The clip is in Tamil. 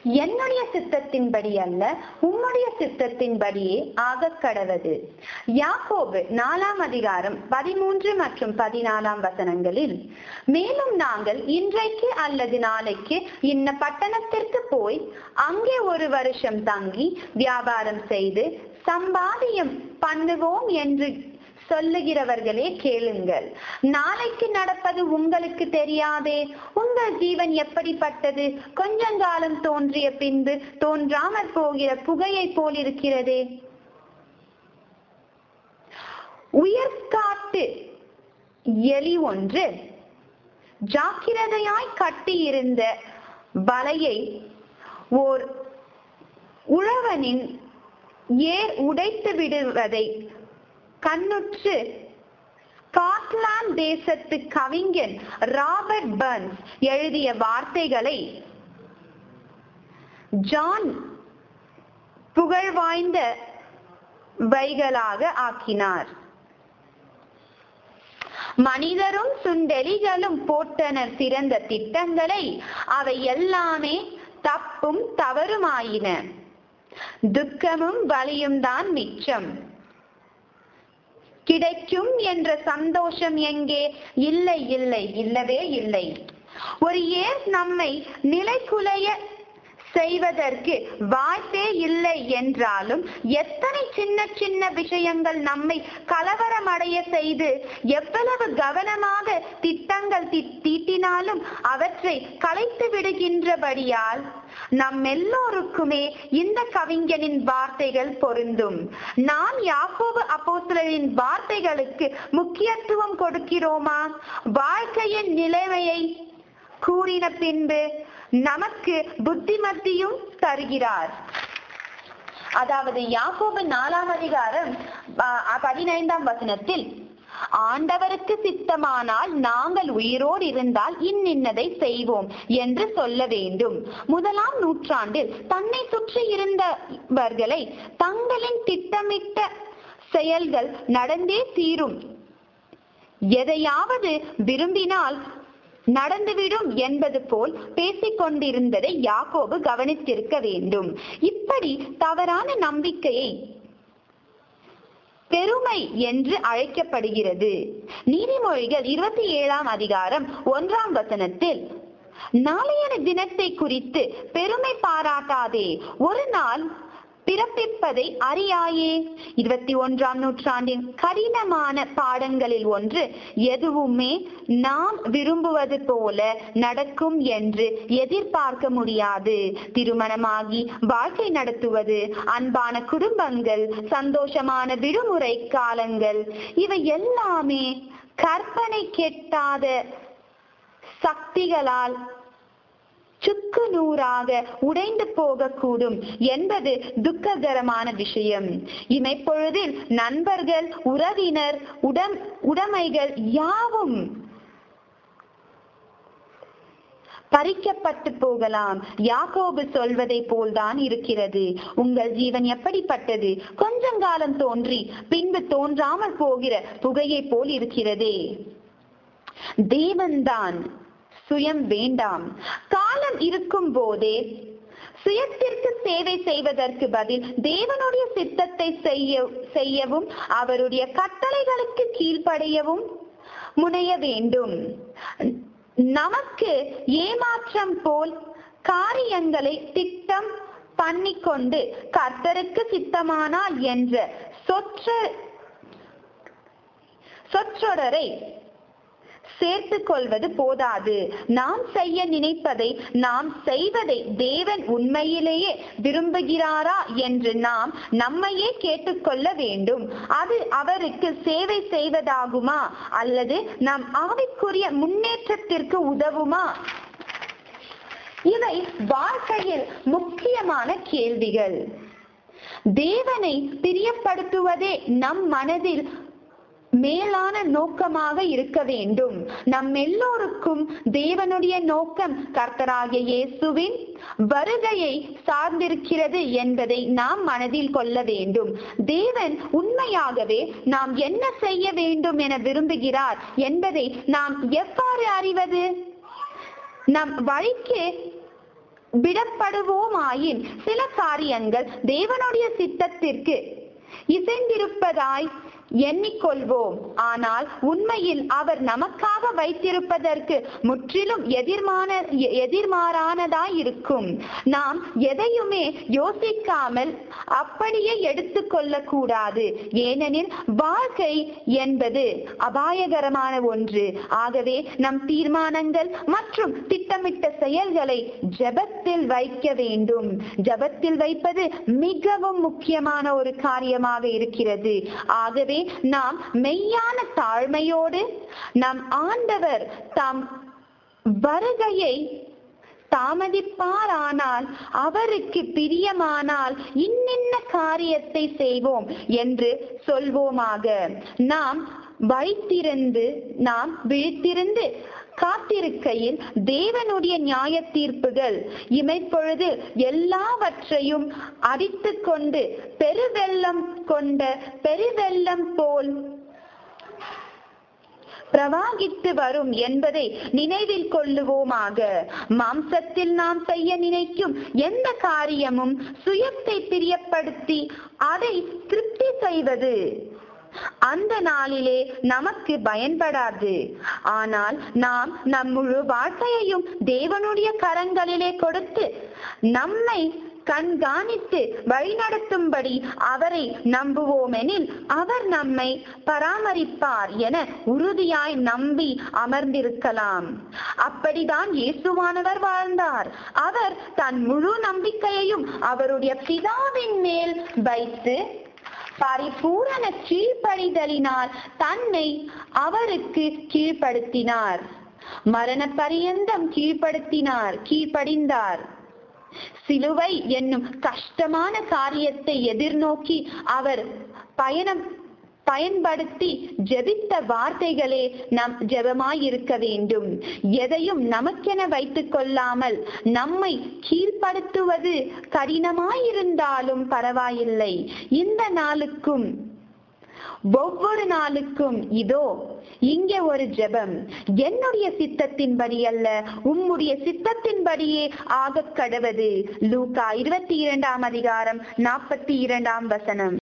என்னுடைய சித்தத்தின்படி அல்ல உம்முடைய சித்தத்தின்படியே ஆகக் கடவது யாக்கோபு நாலாம் அதிகாரம் பதிமூன்று மற்றும் பதினாலாம் வசனங்களில் மேலும் நாங்கள் இன்றைக்கு அல்லது நாளைக்கு இன்ன பட்டணத்திற்கு போய் அங்கே ஒரு வருஷம் தங்கி வியாபாரம் செய்து சம்பாதியம் பண்ணுவோம் என்று சொல்லுகிறவர்களே கேளுங்கள் நாளைக்கு நடப்பது உங்களுக்கு தெரியாதே உங்கள் ஜீவன் எப்படிப்பட்டது கொஞ்சங்காலம் தோன்றிய பின்பு தோன்றாமற் போகிற புகையை போல் இருக்கிறதே உயர்காட்டு எலி ஒன்று ஜாக்கிரதையாய் கட்டியிருந்த வலையை ஓர் உழவனின் ஏர் உடைத்து விடுவதை கண்ணுற்று ஸ்காட்லாந்து தேசத்து கவிஞன் ராபர்ட் பர்ன்ஸ் எழுதிய வார்த்தைகளை ஜான் புகழ்வாய்ந்த வைகளாக ஆக்கினார் மனிதரும் சுண்டெலிகளும் போட்டனர் சிறந்த திட்டங்களை அவை எல்லாமே தப்பும் தவறுமாயின துக்கமும் வலியும் தான் மிச்சம் கிடைக்கும் என்ற சந்தோஷம் எங்கே இல்லை இல்லை இல்லவே இல்லை ஒரு ஏர் நம்மை நிலைக்குலைய செய்வதற்கு வாய்ப்பே இல்லை என்றாலும் எத்தனை சின்ன சின்ன விஷயங்கள் நம்மை கலவரமடைய செய்து எவ்வளவு கவனமாக திட்டங்கள் தீட்டினாலும் அவற்றை கலைத்து விடுகின்றபடியால் நம் எல்லோருக்குமே இந்த கவிஞனின் வார்த்தைகள் பொருந்தும் நாம் யாக்கோபு அப்போஸ்தலரின் வார்த்தைகளுக்கு முக்கியத்துவம் கொடுக்கிறோமா வாழ்க்கையின் நிலைமையை கூறின பின்பு நமக்கு புத்திமத்தியும் தருகிறார் அதாவது யாக்கோபு நாலாம் அதிகாரம் பதினைந்தாம் வசனத்தில் ஆண்டவருக்கு சித்தமானால் நாங்கள் உயிரோடு இருந்தால் இன்னின்னதை செய்வோம் என்று சொல்ல வேண்டும் முதலாம் நூற்றாண்டில் தன்னை சுற்றி இருந்தவர்களை தங்களின் திட்டமிட்ட செயல்கள் நடந்தே தீரும் எதையாவது விரும்பினால் நடந்துவிடும் என்பது போல் பேசிக் கொண்டிருந்ததை யாக்கோபு கவனித்திருக்க வேண்டும் இப்படி தவறான நம்பிக்கையை பெருமை என்று அழைக்கப்படுகிறது நீதிமொழிகள் இருபத்தி ஏழாம் அதிகாரம் ஒன்றாம் வசனத்தில் நாளைய தினத்தை குறித்து பெருமை பாராட்டாதே ஒரு நாள் பிறப்பிப்பதை அறியாயே இருபத்தி ஒன்றாம் நூற்றாண்டின் கடினமான பாடங்களில் ஒன்று எதுவுமே நாம் விரும்புவது போல நடக்கும் என்று எதிர்பார்க்க முடியாது திருமணமாகி வாழ்க்கை நடத்துவது அன்பான குடும்பங்கள் சந்தோஷமான விடுமுறை காலங்கள் இவை எல்லாமே கற்பனை கெட்டாத சக்திகளால் சுக்கு நூறாக உடைந்து போகக்கூடும் என்பது துக்ககரமான விஷயம் இமைப்பொழுதில் நண்பர்கள் உறவினர் உடம் உடைமைகள் யாவும் பறிக்கப்பட்டு போகலாம் யாக்கோபு சொல்வதை போல்தான் இருக்கிறது உங்கள் ஜீவன் எப்படிப்பட்டது கொஞ்சங்காலம் தோன்றி பின்பு தோன்றாமல் போகிற புகையை போல் இருக்கிறதே தேவன்தான் சுயம் வேண்டாம் காலம் இருக்கும் போதே சுயத்திற்கு சேவை செய்வதற்கு பதில் தேவனுடைய சித்தத்தை செய்ய செய்யவும் அவருடைய கட்டளைகளுக்கு கீழ்ப்படையவும் முனைய வேண்டும் நமக்கு ஏமாற்றம் போல் காரியங்களை திட்டம் பண்ணிக்கொண்டு கர்த்தருக்கு சித்தமானால் என்ற சொற்ற சொற்றொடரை சேர்த்துக் கொள்வது போதாது நாம் செய்ய நினைப்பதை நாம் செய்வதை தேவன் உண்மையிலேயே விரும்புகிறாரா என்று நாம் நம்மையே கேட்டுக்கொள்ள வேண்டும் அது அவருக்கு சேவை செய்வதாகுமா அல்லது நம் ஆவிக்குரிய முன்னேற்றத்திற்கு உதவுமா இவை வாழ்க்கையில் முக்கியமான கேள்விகள் தேவனை பிரியப்படுத்துவதே நம் மனதில் மேலான நோக்கமாக இருக்க வேண்டும் நம் எல்லோருக்கும் தேவனுடைய நோக்கம் கர்த்தராகிய இயேசுவின் வருகையை சார்ந்திருக்கிறது என்பதை நாம் மனதில் கொள்ள வேண்டும் தேவன் உண்மையாகவே நாம் என்ன செய்ய வேண்டும் என விரும்புகிறார் என்பதை நாம் எவ்வாறு அறிவது நம் வழிக்கு விடப்படுவோமாயின் சில காரியங்கள் தேவனுடைய சித்தத்திற்கு இசைந்திருப்பதாய் எண்ணிக்கொள்வோம் ஆனால் உண்மையில் அவர் நமக்காக வைத்திருப்பதற்கு முற்றிலும் எதிர்மான எதிர்மாறானதாய் இருக்கும் நாம் எதையுமே யோசிக்காமல் அப்படியே எடுத்துக்கொள்ள கூடாது ஏனெனில் வாழ்க்கை என்பது அபாயகரமான ஒன்று ஆகவே நம் தீர்மானங்கள் மற்றும் திட்டமிட்ட செயல்களை ஜெபத்தில் வைக்க வேண்டும் ஜெபத்தில் வைப்பது மிகவும் முக்கியமான ஒரு காரியமாக இருக்கிறது ஆகவே நாம் மெய்யான தாழ்மையோடு நம் ஆண்டவர் தாம் வருகையை தாமதிப்பாரானால் அவருக்கு பிரியமானால் இன்னின்ன காரியத்தை செய்வோம் என்று சொல்வோமாக நாம் வைத்திருந்து நாம் விழித்திருந்து காத்திருக்கையில் தேவனுடைய நியாய தீர்ப்புகள் இமைப்பொழுது எல்லாவற்றையும் அடித்து கொண்டு பெருவெள்ளம் கொண்ட பெருவெள்ளம் போல் பிரவாகித்து வரும் என்பதை நினைவில் கொள்ளுவோமாக மாம்சத்தில் நாம் செய்ய நினைக்கும் எந்த காரியமும் சுயத்தை பிரியப்படுத்தி அதை திருப்தி செய்வது அந்த நாளிலே நமக்கு பயன்படாது ஆனால் நாம் நம் முழு வாழ்க்கையையும் தேவனுடைய கரங்களிலே கொடுத்து நம்மை கண்காணித்து வழிநடத்தும்படி அவரை நம்புவோமெனில் அவர் நம்மை பராமரிப்பார் என உறுதியாய் நம்பி அமர்ந்திருக்கலாம் அப்படிதான் இயேசுவானவர் வாழ்ந்தார் அவர் தன் முழு நம்பிக்கையையும் அவருடைய பிதாவின் மேல் வைத்து பரிபூரண கீழ்ப்படிதலினால் தன்னை அவருக்கு கீழ்ப்படுத்தினார் மரண பரியந்தம் கீழ்ப்படுத்தினார் கீழ்ப்படிந்தார் சிலுவை என்னும் கஷ்டமான காரியத்தை எதிர்நோக்கி அவர் பயணம் பயன்படுத்தி ஜெபித்த வார்த்தைகளே நம் ஜெபமாயிருக்க வேண்டும் எதையும் நமக்கென வைத்துக் கொள்ளாமல் நம்மை கீழ்ப்படுத்துவது கடினமாயிருந்தாலும் பரவாயில்லை இந்த நாளுக்கும் ஒவ்வொரு நாளுக்கும் இதோ இங்கே ஒரு ஜெபம் என்னுடைய சித்தத்தின்படி அல்ல உம்முடைய சித்தத்தின்படியே ஆகக் கடவது லூக்கா இருபத்தி இரண்டாம் அதிகாரம் நாற்பத்தி இரண்டாம் வசனம்